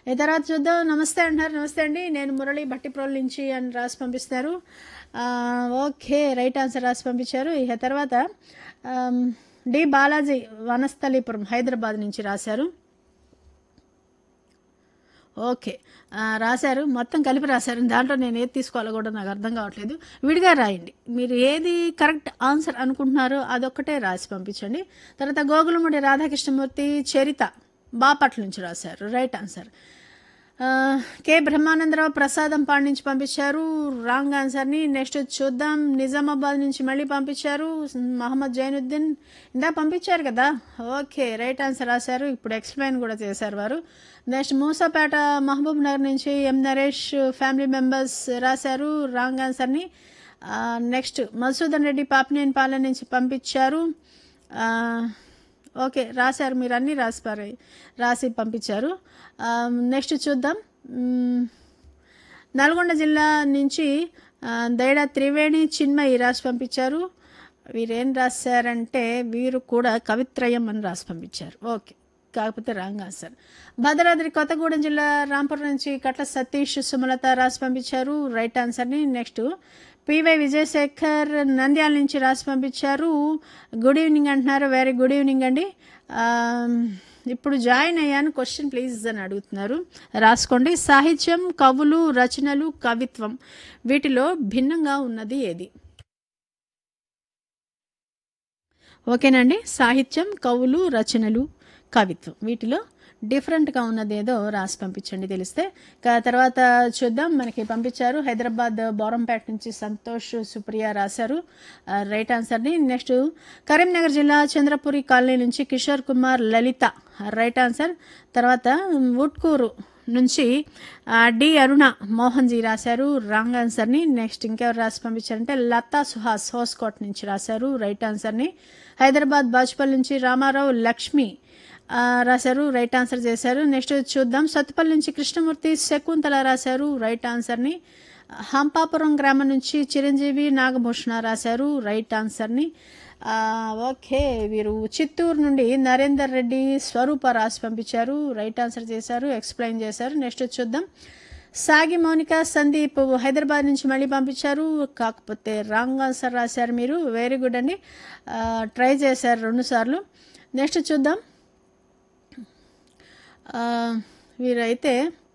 ఈ తర్వాత చూద్దాం నమస్తే అంటున్నారు నమస్తే అండి నేను మురళి భట్టిప్రోల్ నుంచి అని రాసి పంపిస్తున్నారు ఆ, ఓకే రైట్ ఆన్సర్ రాసి పంపించారు ఇక తర్వాత ఆమ్, డి బాలాజీ వనస్థలీపురం హైదరాబాద్ నుంచి రాశారు ఓకే ఆ, రాశారు మొత్తం కలిపి రాశారు దాంట్లో నేను ఏది తీసుకోవాలో కూడా నాకు అర్థం కావట్లేదు విడిగా రాయండి మీరు ఏది కరెక్ట్ ఆన్సర్ అనుకుంటున్నారో అదొక్కటే రాసి పంపించండి తర్వాత గోగులముడి రాధాకృష్ణమూర్తి చరిత బాపట్ల నుంచి రాశారు రైట్ ఆన్సర్ ఆ, కె బ్రహ్మానందరావు ప్రసాదం పాడు నుంచి పంపించారు రాంగ్ ఆన్సర్ని నెక్స్ట్ చూద్దాం నిజామాబాద్ నుంచి మళ్ళీ పంపించారు మహమ్మద్ జైనుద్దీన్ ఇందా పంపించారు కదా ఓకే రైట్ ఆన్సర్ రాశారు ఇప్పుడు ఎక్స్ప్లెయిన్ కూడా చేశారు వారు నెక్స్ట్ మూసాపేట మహబూబ్ నగర్ నుంచి ఎం నరేష్ ఫ్యామిలీ మెంబర్స్ రాశారు రాంగ్ ఆన్సర్ని ఆ, నెక్స్ట్ మధుసూదన్ రెడ్డి పాపినేనిపాలెం నుంచి పంపించారు ఆ, ఓకే రాశారు మీరు అన్నీ రాసిపారు రాసి పంపించారు ఆ, నెక్స్ట్ చూద్దాం మ్, నల్గొండ జిల్లా నుంచి ఆ, దైడ త్రివేణి చిన్మయి రాసి పంపించారు వీరేం రాశారంటే వీరు కూడా కవిత్రయం అని రాసి పంపించారు ఓకే కాకపోతే రాంగ్ ఆన్సర్ భద్రాద్రి కొత్తగూడెం జిల్లా రాంపురం నుంచి కట్ల సతీష్ సుమలత రాసి పంపించారు రైట్ ఆన్సర్ని నెక్స్ట్ పివై విజయశేఖర్ నంద్యాల నుంచి రాసి పంపించారు గుడ్ ఈవినింగ్ అంటున్నారు వెరీ గుడ్ ఈవినింగ్ అండి ఆ, ఇప్పుడు జాయిన్ అయ్యాను క్వశ్చన్ ప్లీజ్ అని అడుగుతున్నారు రాసుకోండి సాహిత్యం కవులు రచనలు కవిత్వం వీటిలో భిన్నంగా ఉన్నది ఏది ఓకేనండి సాహిత్యం కవులు రచనలు కవిత్వం వీటిలో డిఫరెంట్గా ఉన్నది ఏదో రాసి పంపించండి తెలిస్తే కా- తర్వాత చూద్దాం మనకి పంపించారు హైదరాబాద్ బోరంపేట నుంచి సంతోష్ సుప్రియ రాశారు ఆ, రైట్ ఆన్సర్ని నెక్స్ట్ కరీంనగర్ జిల్లా చంద్రపురి కాలనీ నుంచి కిషోర్ కుమార్ లలిత రైట్ ఆన్సర్ తర్వాత ఉట్కూరు నుంచి ఆ, డి అరుణ మోహన్ జీ రాశారు రాంగ్ ఆన్సర్ని నెక్స్ట్ ఇంకెవరు రాసి పంపించారంటే లతా సుహాస్ హోస్కోట్ నుంచి రాశారు రైట్ ఆన్సర్ని హైదరాబాద్ బాజ్పల్ నుంచి రామారావు లక్ష్మి ఆ, రాశారు రైట్ ఆన్సర్ చేశారు నెక్స్ట్ చూద్దాం సత్తుపల్లి నుంచి కృష్ణమూర్తి శకుంతల రాశారు రైట్ ఆన్సర్ని హంపాపురం గ్రామం నుంచి చిరంజీవి నాగభూషణ రాశారు రైట్ ఆన్సర్ని ఆ, ఓకే వీరు చిత్తూరు నుండి నరేందర్ రెడ్డి స్వరూప రాసి పంపించారు రైట్ ఆన్సర్ చేశారు ఎక్స్ప్లెయిన్ చేశారు నెక్స్ట్ చూద్దాం సాగి మౌనిక సందీప్ హైదరాబాద్ నుంచి మళ్ళీ పంపించారు కాకపోతే రాంగ్ ఆన్సర్ రాశారు మీరు వెరీ గుడ్ అండి ఆ, ట్రై చేశారు రెండుసార్లు నెక్స్ట్ చూద్దాం ఆ, వీరైతే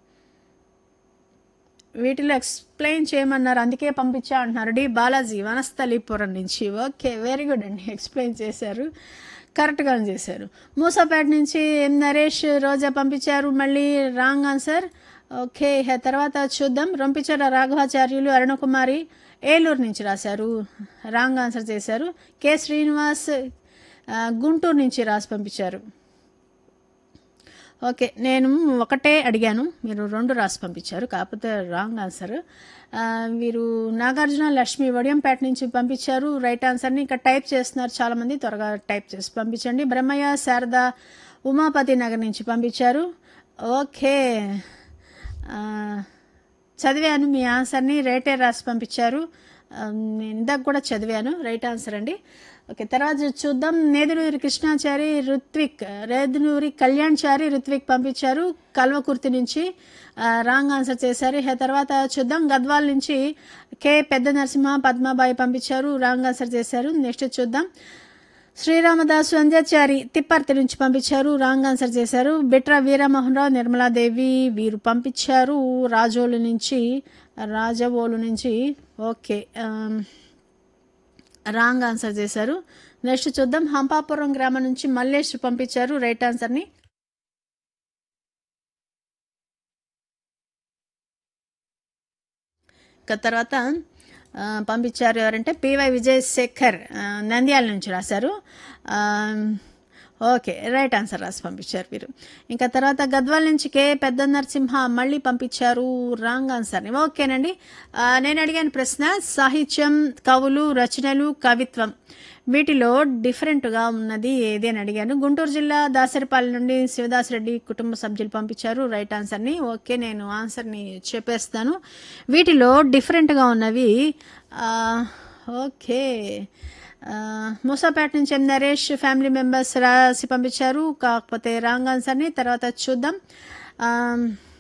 వీటిలో ఎక్స్ప్లెయిన్ చేయమన్నారు అందుకే పంపించా అంటున్నారు డి బాలాజీ వనస్థలీపురం నుంచి ఓకే వెరీ గుడ్ అండి ఎక్స్ప్లెయిన్ చేశారు కరెక్ట్గానే చేశారు మూసాపేట నుంచి ఎం నరేష్ రోజా పంపించారు మళ్ళీ రాంగ్ ఆన్సర్ ఓకే ఇక తర్వాత చూద్దాం రొంపిచర రాఘవాచార్యులు అరుణకుమారి ఏలూరు నుంచి రాశారు రాంగ్ ఆన్సర్ చేశారు కె శ్రీనివాస్ ఆ, గుంటూరు నుంచి రాసి పంపించారు ఓకే నేను ఒకటే అడిగాను మీరు రెండు రాసి పంపించారు కాకపోతే రాంగ్ ఆన్సర్ ఆ, వీరు నాగార్జున లక్ష్మి వడియంపేట నుంచి పంపించారు రైట్ ఆన్సర్ని ఇంకా టైప్ చేస్తున్నారు చాలామంది త్వరగా టైప్ చేసి పంపించండి బ్రహ్మయ్య శారద ఉమాపతి నగర్ నుంచి పంపించారు ఓకే ఆ, చదివాను మీ ఆన్సర్ని రేటే రాసి పంపించారు ఆ, నేను ఇందాక కూడా చదివాను రైట్ ఆన్సర్ అండి ఓకే తర్వాత చూద్దాం నేదునూరి కృష్ణాచారి రుత్విక్ రేదునూరి కళ్యాణ్చారి రుత్విక్ పంపించారు కల్వకుర్తి నుంచి ఆ, రాంగ్ ఆన్సర్ చేశారు ఇక తర్వాత చూద్దాం గద్వాల్ నుంచి కె పెద్ద నరసింహ పద్మాబాయి పంపించారు రాంగ్ ఆన్సర్ చేశారు నెక్స్ట్ చూద్దాం శ్రీరామదాసు అంధ్యాచారి తిప్పర్తి నుంచి పంపించారు రాంగ్ ఆన్సర్ చేశారు బిట్రా వీరమోహన్ రావు నిర్మలాదేవి వీరు పంపించారు రాజోలు నుంచి రాజవోలు నుంచి ఓకే ఆమ్, రాంగ్ ఆన్సర్ చేశారు నెక్స్ట్ చూద్దాం హంపాపురం గ్రామం నుంచి మల్లేష్ పంపించారు రైట్ ఆన్సర్ని ఇక తర్వాత ఆ, పంపించారు ఎవరంటే పివై విజయశేఖర్ ఆ, నంద్యాల నుంచి రాశారు ఆ, ఓకే రైట్ ఆన్సర్ రాసి పంపించారు మీరు ఇంకా తర్వాత గద్వాల నుంచి కే పెద్ద నరసింహ మళ్ళీ పంపించారు రాంగ్ ఆన్సర్ని ఓకేనండి ఆ, నేను అడిగాను ప్రశ్న సాహిత్యం కవులు రచనలు కవిత్వం వీటిలో డిఫరెంట్గా ఉన్నది ఏది అని అడిగాను గుంటూరు జిల్లా దాసరిపాలెం నుండి శివదాస్ రెడ్డి కుటుంబ సభ్యులు పంపించారు రైట్ ఆన్సర్ని ఓకే నేను ఆన్సర్ని చెప్పేస్తాను వీటిలో డిఫరెంట్గా ఉన్నవి ఆ, ఓకే ఆ, మూసాపేట నుంచి ఎం నరేష్ ఫ్యామిలీ మెంబర్స్ రాసి పంపించారు కాకపోతే రాంగ్ ఆన్సర్ని తర్వాత చూద్దాం ఆ,